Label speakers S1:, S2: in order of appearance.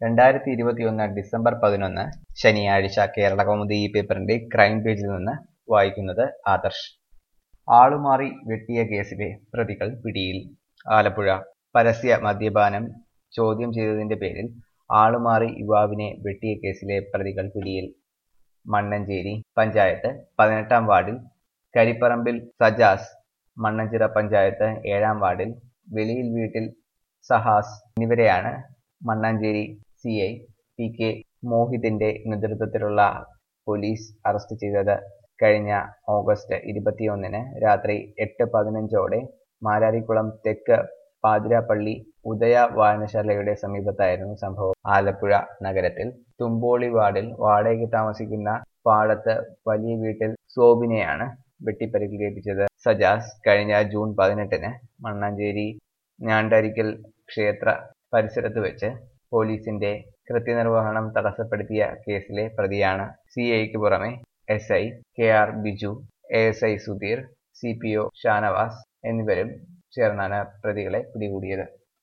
S1: രണ്ടായിരത്തി ഇരുപത്തിയൊന്ന് ഡിസംബർ പതിനൊന്ന് ശനിയാഴ്ച കേരള കൗമുദി ഈ പേപ്പറിന്റെ ക്രൈം പേജിൽ നിന്ന് വായിക്കുന്നത് ആദർശ് ആളുമാറി വെട്ടിയ കേസിലെ പ്രതികൾ പിടിയിൽ ആലപ്പുഴ പരസ്യ മദ്യപാനം ചോദ്യം ചെയ്തതിന്റെ പേരിൽ ആളുമാറി യുവാവിനെ വെട്ടിയ കേസിലെ പ്രതികൾ പിടിയിൽ മണ്ണഞ്ചേരി പഞ്ചായത്ത് പതിനെട്ടാം വാർഡിൽ കരിപ്പറമ്പിൽ സജാസ് മണ്ണഞ്ചിറ പഞ്ചായത്ത് ഏഴാം വാർഡിൽ വെളിയിൽ വീട്ടിൽ സഹാസ് എന്നിവരെയാണ് Mannancheri C I P K മോഹിതിന്റെ നേതൃത്വത്തിലുള്ള പോലീസ് അറസ്റ്റ് ചെയ്തത് കഴിഞ്ഞ ഓഗസ്റ്റ് ഇരുപത്തിയൊന്നിന് രാത്രി എട്ട് പതിനഞ്ചോടെ മാരാരിക്കുളം തെക്ക് പാതിരാപ്പള്ളി ഉദയ വായനശാലയുടെ സമീപത്തായിരുന്നു സംഭവം ആലപ്പുഴ നഗരത്തിൽ തുമ്പോളി വാർഡിൽ വാടകയ്ക്ക് താമസിക്കുന്ന പാടത്ത് വലിയ വീട്ടിൽ സോബിനെയാണ് വെട്ടിപ്പരിക്കേൽപ്പിച്ചത് സജാസ് കഴിഞ്ഞ ജൂൺ പതിനെട്ടിന് മണ്ണാഞ്ചേരി ഞാണ്ടരിക്കൽ ക്ഷേത്ര പരിസരത്ത് വെച്ച് പോലീസിന്റെ കൃത്യനിർവഹണം തടസ്സപ്പെടുത്തിയ കേസിലെ പ്രതിയാണ് സി ഐക്ക് പുറമെ S I K R Biju A S I Sudheer C P O Shanavas എന്നിവരും ചേർന്നാണ് പ്രതികളെ പിടികൂടിയത്